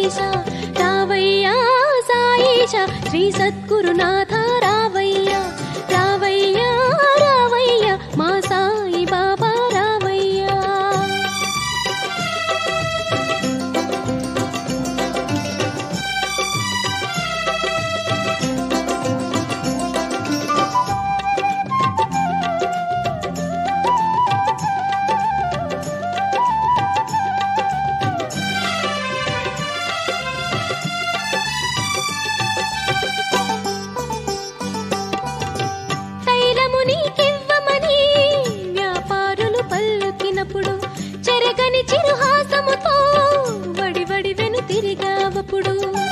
సాయిష రావయ్యా సాయిష శ్రీ సద్గురునాథ రావయ్యా రావయ్యా రావయ్యా మా సాయి బాబా రావయ్యా తైలము నీకివ్వమని వ్యాపారులు పల్లుకినప్పుడు చెరగని చిరుహాసముతో వడి వడి వెను తిరిగావప్పుడు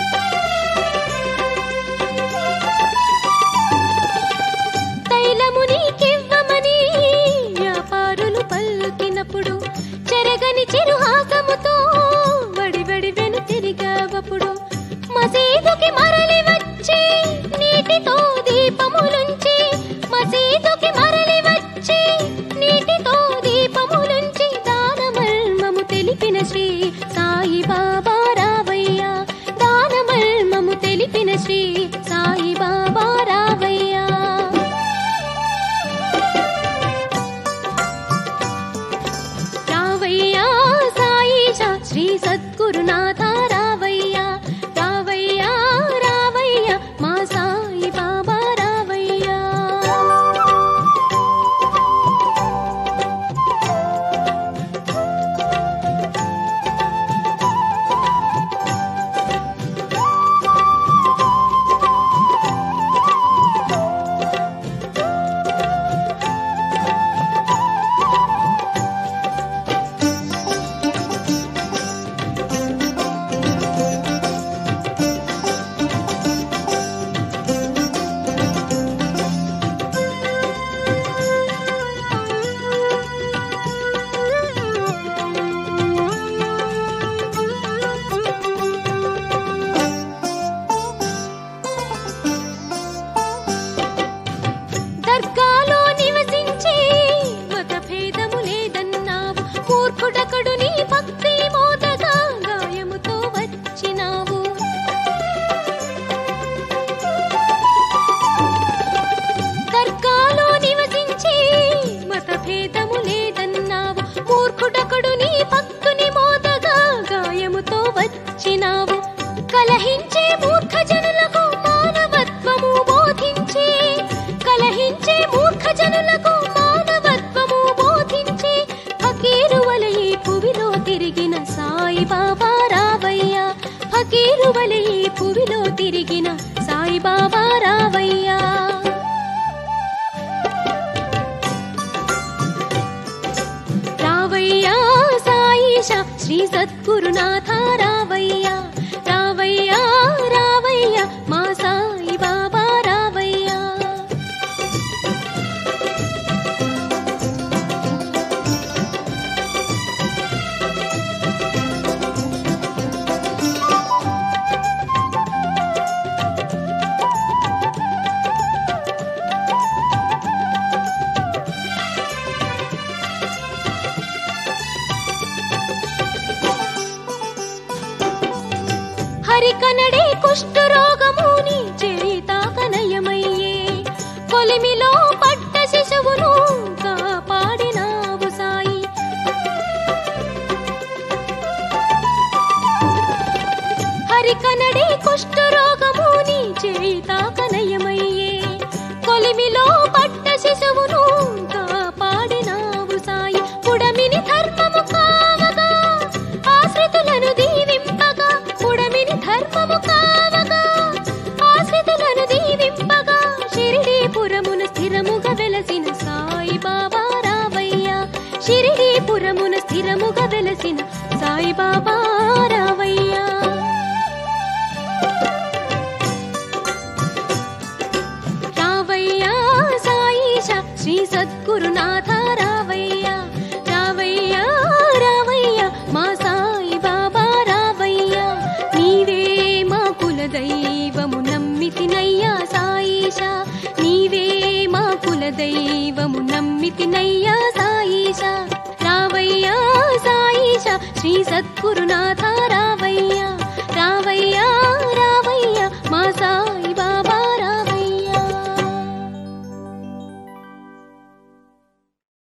తైలము నీకివ్వమని వ్యాపారులు పల్లుకినప్పుడు చెరగని చిరుహాసముతో వడి వడి వెను తిరిగావప్పుడు మసీదుకి మరలి వచ్చి నీటితో దీపములుంచి మసీదుకి మరలి వచ్చి నీటితో దీపములుంచి దానమర్మము తెలిపిన శ్రీ సాయి బాబా రావయ్యా దానమర్మము తెలిపిన శ్రీ సాయి బాబా రావయ్యా రావయ్యా సాయిష శ్రీ సద్గురునాథ రావయ్యా రావయ్యా రావయ్యా మా సాయి బాబా రావయ్యా దర్గాలో నివసించి మత భేదము లేదన్నావు మూర్ఖుడకడు నీ భక్తి మోదగా గాయముతో వచ్చినావు దర్గాలో నివసించి మత భేదము లేదన్నావు మూర్ఖుడకడు నీ భక్తుని మోదగా గాయముతో వచ్చినావు కలహించే మూర్ఖ జనులకు మానవత్వము బోధించి కలహించే మూర్ఖ జనులకు మానవత్వము బోధించి ఫకీరు వలె ఈ పువిలో తిరిగిన సాయి బాబా రావయ్యా ఫకీరు వలె ఈ పువిలో తిరిగిన సాయి బాబా రావయ్యా రావయ్యా సాయిష శ్రీ సద్గురునాథ రావయ్యా రావయ్యా రావయ్యా మా సాయి బాబా రావయ్యా హరికనడే కుష్ఠరోగము నీ చేతాకనయమయ్యే కొలిమిలో పడ్డ శిశువును కాపాడినావు సాయి హరికనడే కుష్ఠరోగము నీ చేతాకనయమయ్యే కొలిమిలో పడ్డ శిశువును కాపాడినావు సాయి పుడమిని ధర్మము కావగా ఆశ్రితులను దీవింపగా పుడమిని ధర్మము కావగా ఆశ్రితులను దీవింపగా షిరిడీపురమున స్థిరముగా వెలసిన సాయి బాబా రావయ్యా షిరిడీపురమున స్థిరముగా వెలసిన సాయి బాబా రావయ్యా రావయ్యా సాయిష శ్రీ సద్గురునాథ రావయ్యా రావయ్యా రావయ్యా మా సాయి బాబా రావయ్యా నీవే మా కుల దైవము నమ్మితినయ్యా సాయిష నీవే మా కుల దైవము నమ్మితినయ్యా సాయిష రావయ్యా సాయిష శ్రీ సద్గురునాథ